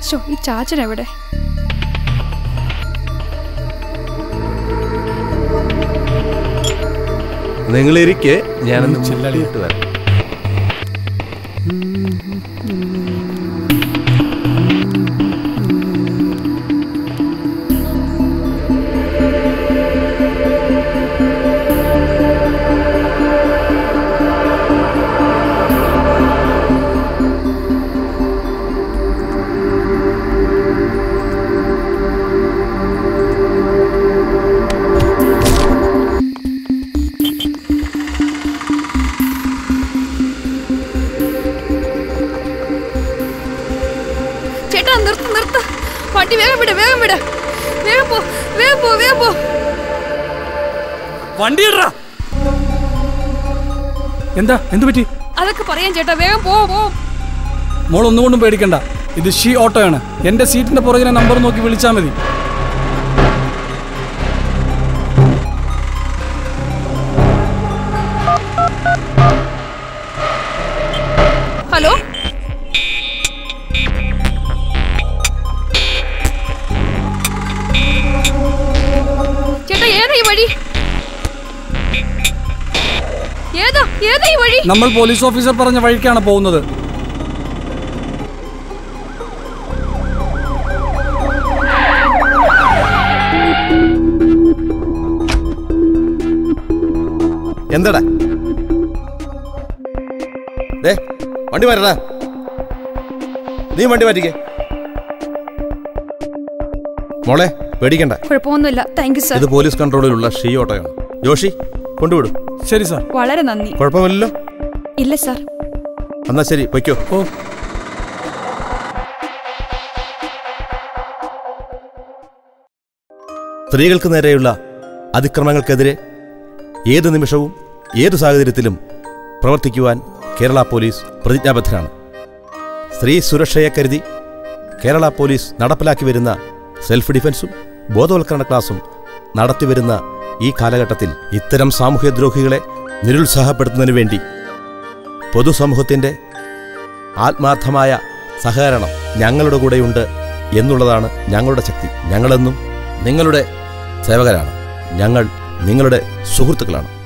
ശോ ഈ ചാച്ചൻ എവിടെ നിങ്ങൾ ഇരിക്കെ ഞാനൊന്ന് ചെല്ലടിയിട്ട് വരാം ചേട്ടാ നിർത്ത് നിർത്ത് വണ്ടി വേഗം വിട് വേഗം വിട് വേഗം പോ വേഗം പോ വേഗം പോ വണ്ടി ഇടറാ എന്താ എന്തു പറ്റി അതൊക്കെ പറയാൻ ചേട്ടാ വേഗം പോ പോ മോൾ ഒന്നുകൊണ്ടും പേടിക്കണ്ട ഇത് ഷീ ഓട്ടോയാണ് എന്റെ സീറ്റിന്റെ പുറകിലെ നമ്പർ നോക്കി വിളിച്ചാൽ മതി ഹലോ ചേട്ടാ ഏതാ ഈ വഴി ഏതാ ഏതാ ഈ വഴി നമ്മൾ പോലീസ് ഓഫീസർ പറഞ്ഞ വഴിക്കാണ് പോകുന്നത് എന്താടാ ദേ വണ്ടി മാറ്റടാ നീ വണ്ടി മാറ്റിക്കേ മോളെ പേടിക്കണ്ട കുഴപ്പമൊന്നുമില്ല താങ്ക് യു സർ ഇത് പോലീസ് കൺട്രോളിലുള്ള ഷീ ഓട്ടോയാണ് ജോഷി കൊണ്ടുവിടും ശരി സാർ വളരെ നന്ദി കുഴപ്പമില്ലല്ലോ ഇല്ല സർ എന്നാ ശരി വയ്ക്കോ ഓ സ്ത്രീകൾക്ക് നേരെയുള്ള അതിക്രമങ്ങൾക്കെതിരെ ഏത് നിമിഷവും ഏത് സാഹചര്യത്തിലും പ്രവർത്തിക്കുവാൻ കേരള പോലീസ് പ്രതിജ്ഞാബദ്ധരാണ് സ്ത്രീ സുരക്ഷയെ കരുതി കേരള പോലീസ് നടപ്പിലാക്കി വരുന്ന സെൽഫ് ഡിഫൻസും ബോധവൽക്കരണ ക്ലാസും നടത്തിവരുന്ന ഈ കാലഘട്ടത്തിൽ ഇത്തരം സാമൂഹ്യദ്രോഹികളെ നിരുത്സാഹപ്പെടുത്തുന്നതിനു വേണ്ടി പൊതുസമൂഹത്തിൻ്റെ ആത്മാർത്ഥമായ സഹകരണം ഞങ്ങളുടെ കൂടെയുണ്ട് എന്നുള്ളതാണ് ഞങ്ങളുടെ ശക്തി ഞങ്ങളെന്നും നിങ്ങളുടെ സേവകരാണ് ഞങ്ങൾ നിങ്ങളുടെ സുഹൃത്തുക്കളാണ്